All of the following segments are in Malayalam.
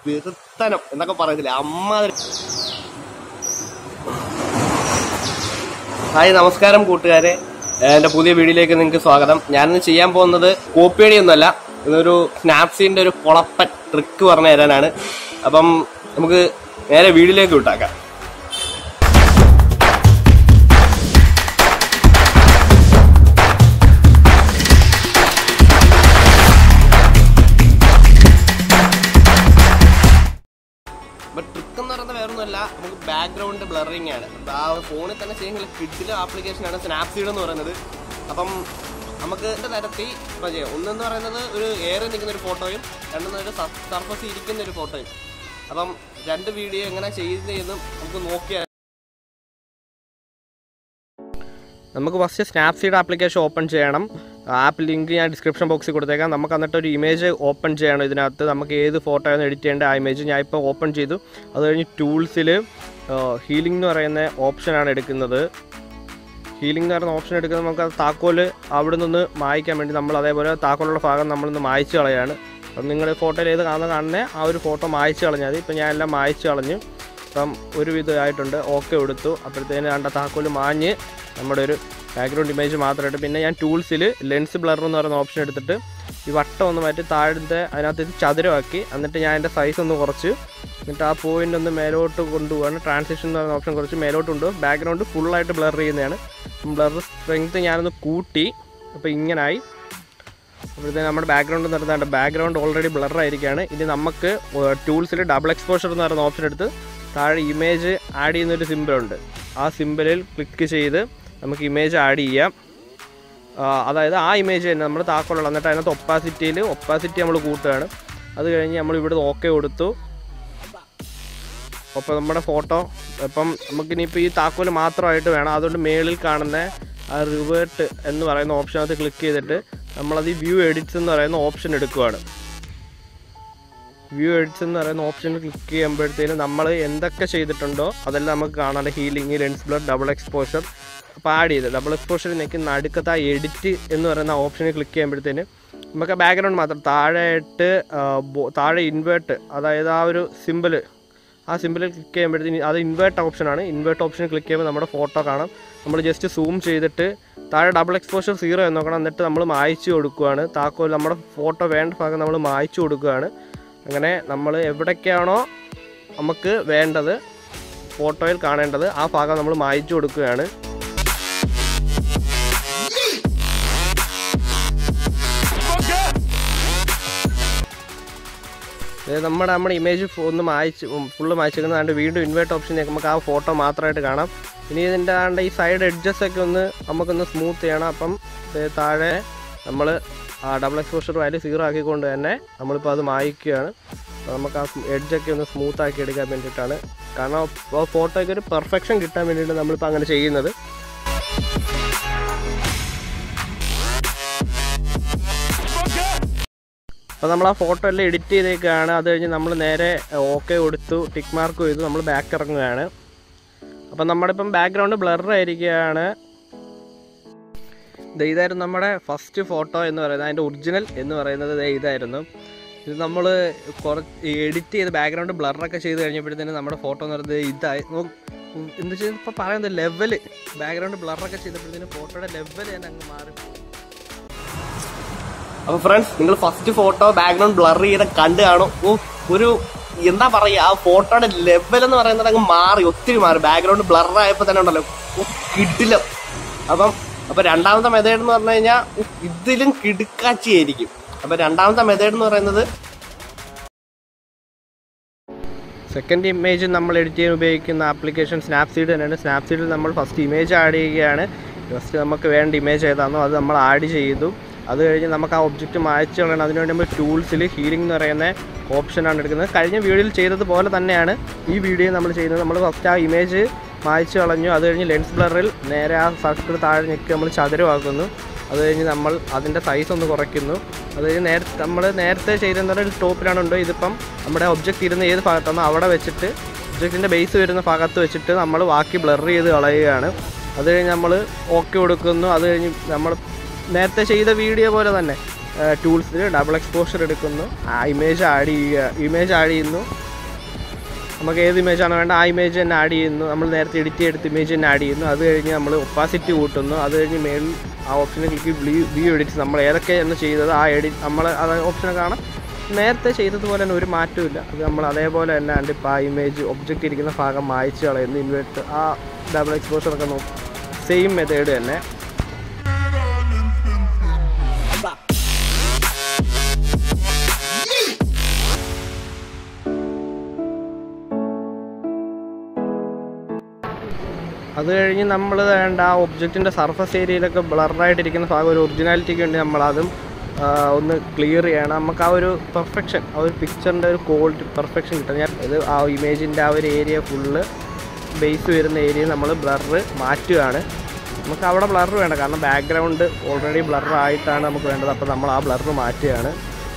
വെറുത്തനം എന്നൊക്കെ പറയത്തില്ലേ അമ്മാതിരി ഹായ് നമസ്കാരം കൂട്ടുകാരെ എന്റെ പുതിയ വീഡിയോയിലേക്ക് നിങ്ങൾക്ക് സ്വാഗതം ഞാനിന്ന് ചെയ്യാൻ പോകുന്നത് കോപ്പിയടിയൊന്നുമല്ല ഇതൊരു സ്നാപ്സീന്റെ ഒരു പൊളപ്പൻ ട്രിക്ക് പറഞ്ഞു തരാനാണ് അപ്പം നമുക്ക് നേരെ വീഡിയോയിലേക്ക് വിട്ടാക്കാം ബട്ട് ട്രിക്ക് എന്ന് പറയുന്നത് വേറെ ഒന്നുമല്ല നമുക്ക് ബാക്ക്ഗ്രൗണ്ട് ബ്ലറിങ് ആണ് അപ്പൊ ആ ഫോണിൽ തന്നെ ചെയ്യുന്ന കിഡിലെ ആപ്ലിക്കേഷൻ ആണ് സ്നാപ്സീഡ് എന്ന് പറയുന്നത് അപ്പം നമുക്ക് എന്റെ തരത്തിൽ ഇപ്പം ചെയ്യാം ഒന്നെന്ന് പറയുന്നത് ഒരു എയറിൽ നിൽക്കുന്ന ഒരു ഫോട്ടോയും രണ്ടെന്ന് ഒരു സർഫസ് ഇരിക്കുന്ന ഒരു ഫോട്ടോയും അപ്പം രണ്ട് വീഡിയോ എങ്ങനെ ചെയ്യുന്നതെന്നും നമുക്ക് നോക്കിയാൽ നമുക്ക് ഫസ്റ്റ് സ്നാപ്സീഡ് ആപ്ലിക്കേഷൻ ഓപ്പൺ ചെയ്യണം ആപ്പ് ലിങ്ക് ഞാൻ ഡിസ്ക്രിപ്ഷൻ ബോക്സിൽ കൊടുത്തേക്കാം നമുക്ക് എന്നിട്ട് ഒരു ഇമേജ് ഓപ്പൺ ചെയ്യണം ഇതിനകത്ത് നമുക്ക് ഏത് ഫോട്ടോ ആണ് എഡിറ്റ് ചെയ്യേണ്ട ആ ഇമേജ് ഞാൻ ഇപ്പോൾ ഓപ്പൺ ചെയ്തു അത് കഴിഞ്ഞ് ടൂൾസിൽ ഹീലിംഗ് എന്ന് പറയുന്ന ഓപ്ഷനാണ് എടുക്കുന്നത് ഹീലിംഗ് എന്ന് പറയുന്ന ഓപ്ഷൻ എടുക്കുന്നത് നമുക്ക് ആ താക്കോൽ അവിടെ നിന്ന് മായ്ക്കാൻ വേണ്ടി നമ്മൾ അതേപോലെ താക്കോലുള്ള ഭാഗം നമ്മളിന്ന് മായ്ച്ച് കളയാണ് അപ്പം നിങ്ങൾ ഫോട്ടോയിൽ ഏത് കാണുന്ന കാണുന്ന ആ ഒരു ഫോട്ടോ മായ്ച്ച് കളഞ്ഞാൽ മതി ഇപ്പം ഞാൻ എല്ലാം മായ്ച്ച് കളഞ്ഞു അപ്പം ഒരു വിധമായിട്ടുണ്ട് ഓക്കെ എടുത്തു അപ്പോഴത്തേന് കണ്ട താക്കോൽ മാഞ്ഞ് നമ്മുടെ ഒരു ബാക്ക്ഗ്രൗണ്ട് ഇമേജ് മാത്രമായിട്ട് പിന്നെ ഞാൻ ടൂൾസിൽ ലെൻസ് ബ്ലർ എന്ന് പറയുന്ന ഓപ്ഷൻ എടുത്തിട്ട് ഈ വട്ടം ഒന്ന് മാറ്റി താഴത്തെ അതിനകത്ത് ഇത് ചതുരമാക്കി എന്നിട്ട് ഞാൻ എൻ്റെ സൈസ് ഒന്ന് കുറച്ച് എന്നിട്ട് ആ പോയിന്റ് ഒന്ന് മേലോട്ട് കൊണ്ടുപോകാണ് ട്രാൻസിഷൻ എന്ന് പറയുന്ന ഓപ്ഷൻ കുറച്ച് മേലോട്ട് കൊണ്ടുപോകും ബാക്ക്ഗ്രൗണ്ട് ഫുള്ളായിട്ട് ബ്ലർ ചെയ്യുന്നതാണ് ബ്ലർ സ്ട്രെങ്ത് ഞാനൊന്ന് കൂട്ടി അപ്പോൾ ഇങ്ങനായി അപ്പോഴത്തേന് നമ്മുടെ ബാക്ക്ഗ്രൗണ്ട് നിർത്താണ്ട് ബാക്ക്ഗ്രൗണ്ട് ഓൾറെഡി ബ്ലർ ആയിരിക്കുകയാണ് ഇനി നമുക്ക് ടൂൾസിൽ ഡബിൾ എക്സ്പോഷർ എന്ന് പറയുന്ന ഓപ്ഷൻ എടുത്ത് താഴെ ഇമേജ് ആഡ് ചെയ്യുന്നൊരു സിമ്പിളുണ്ട് ആ സിമ്പിളിൽ ക്ലിക്ക് ചെയ്ത് നമുക്ക് ഇമേജ് ആഡ് ചെയ്യാം ആ, അതായത് ആ ഇമേജ് തന്നെ നമ്മൾ താക്കോലുള്ള എന്നിട്ട് അതിനകത്ത് ഒപ്പാസിറ്റിയിൽ ഒപ്പാസിറ്റി നമ്മൾ കൂട്ടുകയാണ് അത് കഴിഞ്ഞ് നമ്മൾ ഇവിടെ ഓക്കെ കൊടുത്തു അപ്പോൾ നമ്മുടെ ഫോട്ടോ ഇപ്പം നമുക്കിനിയിപ്പോൾ ഈ താക്കോൽ മാത്രമായിട്ട് വേണം അതുകൊണ്ട് മേളിൽ കാണുന്ന ആ റിവേർട്ട് എന്ന് പറയുന്ന ഓപ്ഷനകത്ത് ക്ലിക്ക് ചെയ്തിട്ട് നമ്മളത് ഈ വ്യൂ എഡിറ്റ്സ് എന്ന് പറയുന്ന ഓപ്ഷൻ എടുക്കുകയാണ് വ്യൂ എഡിറ്റ്സ് എന്ന് പറയുന്ന ഓപ്ഷനിൽ ക്ലിക്ക് ചെയ്യുമ്പോഴത്തേനും നമ്മൾ എന്തൊക്കെ ചെയ്തിട്ടുണ്ടോ അതെല്ലാം നമുക്ക് കാണാൻ healing lens blur double exposure അപ്പോൾ ആഡ് ചെയ്ത് ഡബിൾ എക്സ്പോഷർ നിൽക്കുന്ന നടുക്കത്തെ ആ എഡിറ്റ് എന്ന് പറയുന്ന ഓപ്ഷനിൽ ക്ലിക്ക് ചെയ്യുമ്പോഴത്തേന് നമുക്ക് ബാക്ക്ഗ്രൗണ്ട് മാത്രം താഴെയായിട്ട് ആ, ബോ- താഴെ ഇൻവേർട്ട് അതായത് ആ ഒരു സിമ്പിള് ആ സിമ്പിളിൽ ക്ലിക്ക് ചെയ്യുമ്പോഴത്തേന് അത് ഇൻവേർട്ട് ഓപ്ഷനാണ് ഇൻവേർട്ട് ഓപ്ഷൻ ക്ലിക്ക് ചെയ്യുമ്പോൾ നമ്മുടെ ഫോട്ടോ കാണാം നമ്മൾ ജസ്റ്റ് സൂം ചെയ്തിട്ട് താഴെ ഡബിൾ എക്സ്പോഷർ സീറോ എന്ന് നോക്കണം എന്നിട്ട് നമ്മൾ മായ്ച്ചു കൊടുക്കുകയാണ് താക്കോൽ നമ്മുടെ ഫോട്ടോ വേണ്ട ഭാഗം നമ്മൾ മായ്ച്ചു കൊടുക്കുകയാണ് അങ്ങനെ നമ്മൾ എവിടേക്കാണോ നമുക്ക് വേണ്ടത് ഫോട്ടോയിൽ കാണേണ്ടത് ആ ഭാഗം നമ്മൾ മായ്ച്ചു കൊടുക്കുകയാണ് ഇത് നമ്മുടെ നമ്മുടെ ഇമേജ് ഒന്ന് മായ്ച്ച് ഫുള്ള് മായ്ച്ചിരിക്കുന്നതാണ്ട് വീണ്ടും ഇൻവേർട്ട് ഓപ്ഷൻ നമുക്ക് ആ ഫോട്ടോ മാത്രമായിട്ട് കാണാം ഇനി ഇതിൻ്റെ ആണ്ട് ഈ സൈഡ് എഡ്ജസ് ഒക്കെ ഒന്ന് നമുക്കൊന്ന് സ്മൂത്ത് ചെയ്യണം അപ്പം ദേ താഴെ നമ്മൾ ആ ഡബിൾ എക്സ്പോഷർ വാല്യൂ സീറോ ആക്കിക്കൊണ്ട് തന്നെ നമ്മളിപ്പോൾ അത് മായ്ക്കുകയാണ് അപ്പോൾ നമുക്ക് ആ എഡ്ജൊക്കെ ഒന്ന് സ്മൂത്ത് ആക്കി എടുക്കാൻ വേണ്ടിയിട്ടാണ് കാരണം ആ ഫോട്ടോയ്ക്ക് ഒരു പെർഫെക്ഷൻ കിട്ടാൻ വേണ്ടിയിട്ട് നമ്മളിപ്പോൾ അങ്ങനെ ചെയ്യുന്നത് അപ്പോൾ നമ്മൾ ആ ഫോട്ടോ എല്ലാം എഡിറ്റ് ചെയ്തേക്കാണ് അത് കഴിഞ്ഞ് നമ്മൾ നേരെ ഓക്കെ കൊടുത്തു ടിക്ക് മാർക്ക് ചെയ്തു നമ്മൾ ബാക്ക് ഇറങ്ങുകയാണ് അപ്പം നമ്മുടെ ഇപ്പം ബാക്ക്ഗ്രൗണ്ട് ബ്ലർ ആയിരിക്കുകയാണ് ദേ ഇതായിരുന്നു നമ്മുടെ ഫസ്റ്റ് ഫോട്ടോ എന്ന് പറയുന്നത് അതിൻ്റെ ഒറിജിനൽ എന്ന് പറയുന്നത് ദേ ഇതായിരുന്നു ഇത് നമ്മൾ കുറച്ച് എഡിറ്റ് ചെയ്ത് ബാക്ക്ഗ്രൗണ്ട് ബ്ലറൊക്കെ ചെയ്ത് കഴിഞ്ഞപ്പോഴത്തേനും നമ്മുടെ ഫോട്ടോ എന്ന് പറയുന്നത് ഇതായി നോ- എന്താ വെച്ചാൽ ഇപ്പോൾ പറയുന്നത് ലെവല് ബാക്ക്ഗ്രൗണ്ട് ബ്ലറൊക്കെ ചെയ്തപ്പോഴത്തേനും ഫോട്ടോയുടെ ലെവൽ തന്നെ അങ്ങ് മാറി അപ്പൊ ഫ്രണ്ട്സ് നിങ്ങൾ ഫസ്റ്റ് ഫോട്ടോ ബാക്ക്ഗ്രൗണ്ട് ബ്ലർ ചെയ്ത കണ്ടു കാണും ഓ ഒരു എന്താ പറയാ ആ ഫോട്ടോയുടെ ലെവൽ എന്ന് പറയുന്നത് അങ്ങ് മാറി ഒത്തിരി മാറി ബാക്ക്ഗ്രൗണ്ട് ബ്ലർ ആയപ്പോ തന്നെ ഉണ്ടല്ലോ ഓ കിടില അപ്പം അപ്പൊ രണ്ടാമത്തെ മെത്തേഡ് എന്ന് പറഞ്ഞു കഴിഞ്ഞാൽ ഇതിലും കിടുക്കാച്ചിയായിരിക്കും അപ്പൊ രണ്ടാമത്തെ മെത്തേഡ് എന്ന് പറയുന്നത് സെക്കൻഡ് ഇമേജ് നമ്മൾ എഡിറ്റ് ചെയ്യാൻ ഉപയോഗിക്കുന്ന ആപ്ലിക്കേഷൻ സ്നാപ്സീഡ് തന്നെയാണ് സ്നാപ്സീഡിൽ നമ്മൾ ഫസ്റ്റ് ഇമേജ് ആഡ് ചെയ്യുകയാണ് ഫസ്റ്റ് നമുക്ക് വേണ്ട ഇമേജ് ഏതാണോ അത് നമ്മൾ ആഡ് ചെയ്തു അത് കഴിഞ്ഞ് നമുക്ക് ആ ഒബ്ജക്റ്റ് മായ്ച്ച് കളയണം അതിനുവേണ്ടി നമ്മൾ ടൂൾസിൽ ഹീലിംഗ് എന്ന് പറയുന്ന ഓപ്ഷനാണ് എടുക്കുന്നത് കഴിഞ്ഞ വീഡിയോയിൽ ചെയ്തതുപോലെ തന്നെയാണ് ഈ വീഡിയോ നമ്മൾ ചെയ്യുന്നത് നമ്മൾ ഫസ്റ്റ് ആ ഇമേജ് മായ്ച്ച് കളഞ്ഞു അത് കഴിഞ്ഞ് ലെൻസ് ബ്ലറിൽ നേരെ ആ സർക്കിൾ താഴെ നിൽക്കുക നമ്മൾ ചതുരമാക്കുന്നു അത് കഴിഞ്ഞ് നമ്മൾ അതിൻ്റെ സൈസ് ഒന്ന് കുറയ്ക്കുന്നു അത് കഴിഞ്ഞ് നേരത്തെ നമ്മൾ നേരത്തെ ചെയ്തിരുന്ന ഒരു ടോപ്പിലാണ് ഉണ്ടോ ഇതിപ്പം നമ്മുടെ ഒബ്ജക്റ്റ് ഇരുന്ന ഏത് ഭാഗത്താണോ അവിടെ വെച്ചിട്ട് ഒബ്ജക്റ്റിൻ്റെ ബേസ് വരുന്ന ഭാഗത്ത് വെച്ചിട്ട് നമ്മൾ ബാക്കി ബ്ലർ ചെയ്ത് കളയുകയാണ് അത് കഴിഞ്ഞ് നമ്മൾ ഓക്കെ കൊടുക്കുന്നു അത് കഴിഞ്ഞ് നമ്മൾ നേരത്തെ ചെയ്ത വീഡിയോ പോലെ തന്നെ ടൂൾസിൽ ഡബിൾ എക്സ്പോഷർ എടുക്കുന്നു ആ ഇമേജ് ആഡ് ചെയ്യുക ഇമേജ് ആഡ് ചെയ്യുന്നു നമുക്ക് ഏത് ഇമേജാണ് വേണ്ട ആ ഇമേജ് തന്നെ ആഡ് ചെയ്യുന്നു നമ്മൾ നേരത്തെ എഡിറ്റ് ചെയ്തെടുത്ത് ഇമേജ് തന്നെ ആഡ് ചെയ്യുന്നു അത് കഴിഞ്ഞ് നമ്മൾ ഒപ്പാസിറ്റി കൂട്ടുന്നു അത് കഴിഞ്ഞ് മേളിൽ ആ ഓപ്ഷനിൽ ക്ലിക്ക് വ്യൂ എഡിറ്റ് നമ്മൾ ഏതൊക്കെയാണ് ചെയ്തത് ആ എഡിറ്റ് നമ്മൾ അത് ഓപ്ഷൻ കാണാം നേരത്തെ ചെയ്തതുപോലെ തന്നെ ഒരു മാറ്റവും ഇല്ല അത് നമ്മൾ അതേപോലെ തന്നെ ഉണ്ട് ഇപ്പോൾ ആ ഇമേജ് ഒബ്ജക്റ്റ് ഇരിക്കുന്ന ഭാഗം മായ്ച്ച് കളയുന്നു ഇൻവേർട്ട് ആ ഡബിൾ എക്സ്പോഷർ ഒക്കെ നോക്കും സെയിം മെത്തേഡ് തന്നെ അത് കഴിഞ്ഞ് നമ്മൾ വേണ്ട ആ ഒബ്ജക്റ്റിൻ്റെ സർഫസ് ഏരിയയിലൊക്കെ ബ്ലറായിട്ടിരിക്കുന്ന ഭാഗം ഒരു ഒറിജിനാലിറ്റിക്ക് വേണ്ടി നമ്മളതും ആ, ഒന്ന് ക്ലിയർ ചെയ്യണം നമുക്ക് ആ ഒരു പെർഫെക്ഷൻ ആ ഒരു പിക്ചറിൻ്റെ ഒരു ക്വാളിറ്റി പെർഫെക്ഷൻ കിട്ടും ഞാൻ ഇത് ആ ഇമേജിൻ്റെ ആ ഒരു ഏരിയ ഫുള്ള് ബേസ് വരുന്ന ഏരിയ നമ്മൾ ബ്ലറ് മാറ്റുകയാണ് നമുക്ക് അവിടെ ബ്ലർ വേണ്ട കാരണം ബാക്ക്ഗ്രൗണ്ട് ഓൾറെഡി ബ്ലർ ആയിട്ടാണ് നമുക്ക് വേണ്ടത് അപ്പോൾ നമ്മൾ ആ ബ്ലർ മാറ്റുകയാണ്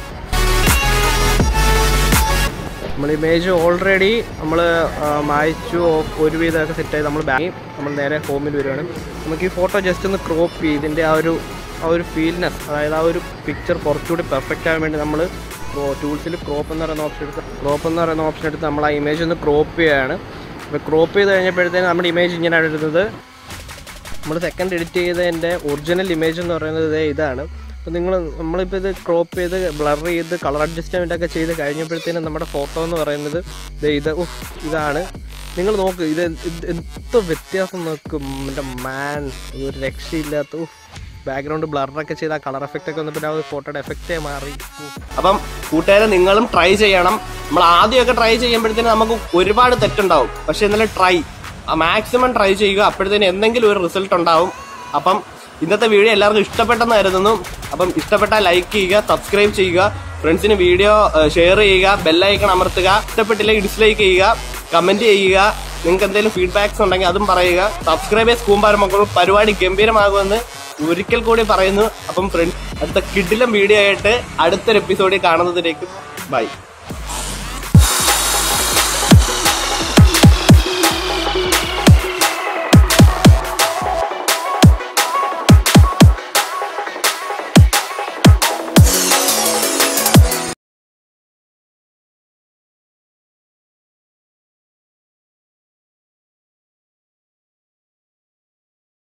നമ്മൾ ഇമേജ് ഓൾറെഡി നമ്മൾ മായ്ച്ചു ഒരുവിധമൊക്കെ സെറ്റ് ചെയ്ത് നമ്മൾ ബാക്കി നമ്മൾ നേരെ ഹോമിൽ വരുവാണ് നമുക്ക് ഈ ഫോട്ടോ ജസ്റ്റ് ഒന്ന് ക്രോപ്പ് ചെയ്ത് ഇതിൻ്റെ ആ ഒരു ആ ഒരു ഫീൽനെസ് അതായത് ആ ഒരു പിക്ചർ കുറച്ചുകൂടി പെർഫെക്റ്റ് ആകാൻ വേണ്ടി നമ്മൾ ടൂൾസിൽ ക്രോപ്പ് എന്ന് പറയുന്ന ഓപ്ഷൻ എടുത്ത് ക്രോപ്പ് എന്ന് പറയുന്ന ഓപ്ഷൻ എടുത്ത് നമ്മൾ ആ ഇമേജ് ഒന്ന് ക്രോപ്പ് ചെയ്യുകയാണ് അപ്പോൾ ക്രോപ്പ് ചെയ്ത് കഴിഞ്ഞപ്പോഴത്തേന് നമ്മുടെ ഇമേജ് ഇങ്ങനെയാണ് എടുക്കുന്നത് നമ്മൾ സെക്കൻഡ് എഡിറ്റ് ചെയ്തതിൻ്റെ ഒറിജിനൽ ഇമേജ് എന്ന് പറയുന്നത് ദേ ഇതാണ് അപ്പോൾ നിങ്ങൾ നമ്മളിപ്പോൾ ഇത് ക്രോപ്പ് ചെയ്ത് ബ്ലർ ചെയ്ത് കളർ അഡ്ജസ്റ്റ്മെൻ്റ് ഒക്കെ ചെയ്ത് കഴിഞ്ഞപ്പോഴത്തേനും നമ്മുടെ ഫോട്ടോ എന്ന് പറയുന്നത് ദേ ഇത് ഉഫ് ഇതാണ് നിങ്ങൾ നോക്ക് ഇത് ഇത് എന്ത് വ്യത്യാസം നോക്കും എൻ്റെ മാൻ ഒരു രക്ഷയില്ലാത്ത ഉഫ് ബാക്ക്ഗ്രൗണ്ട് ബ്ലറൊക്കെ ചെയ്ത് ആ കളർ എഫക്റ്റ് ഒക്കെ വന്നപ്പോൾ ആ ഒരു ഫോട്ടോയുടെ എഫക്റ്റേ മാറി അപ്പം കൂട്ടുകാരെ നിങ്ങളും ട്രൈ ചെയ്യണം നമ്മൾ ആദ്യമൊക്കെ ട്രൈ ചെയ്യുമ്പോഴത്തേനും നമുക്ക് ഒരുപാട് തെറ്റുണ്ടാവും പക്ഷെ എന്നാലും ട്രൈ മാക്സിമം ട്രൈ ചെയ്യുക അപ്പോഴത്തേനും എന്തെങ്കിലും ഒരു റിസൾട്ട് ഉണ്ടാവും അപ്പം ഇന്നത്തെ വീഡിയോ എല്ലാവർക്കും ഇഷ്ടപ്പെട്ടെന്ന് കരുതുന്നു അപ്പം ഇഷ്ടപ്പെട്ടാൽ ലൈക്ക് ചെയ്യുക സബ്സ്ക്രൈബ് ചെയ്യുക ഫ്രണ്ട്സിന് വീഡിയോ ഷെയർ ചെയ്യുക ബെല്ലൈക്കൺ അമർത്തുക ഇഷ്ടപ്പെട്ടില്ലെങ്കിൽ ഡിസ്ലൈക്ക് ചെയ്യുക കമന്റ് ചെയ്യുക നിങ്ങൾക്ക് എന്തെങ്കിലും ഫീഡ്ബാക്സ് ഉണ്ടെങ്കിൽ അതും പറയുക സബ്സ്ക്രൈബ് ചെയ്ത് കൂമ്പാരം മക്കളും പരിപാടി ഗംഭീരമാകുമെന്ന് ഒരിക്കൽ കൂടി പറയുന്നു അപ്പം ഫ്രണ്ട്സ് അടുത്ത കിഡിലും വീഡിയോ ആയിട്ട് അടുത്തൊരു എപ്പിസോഡിൽ കാണുന്നതിലേക്ക് ബൈ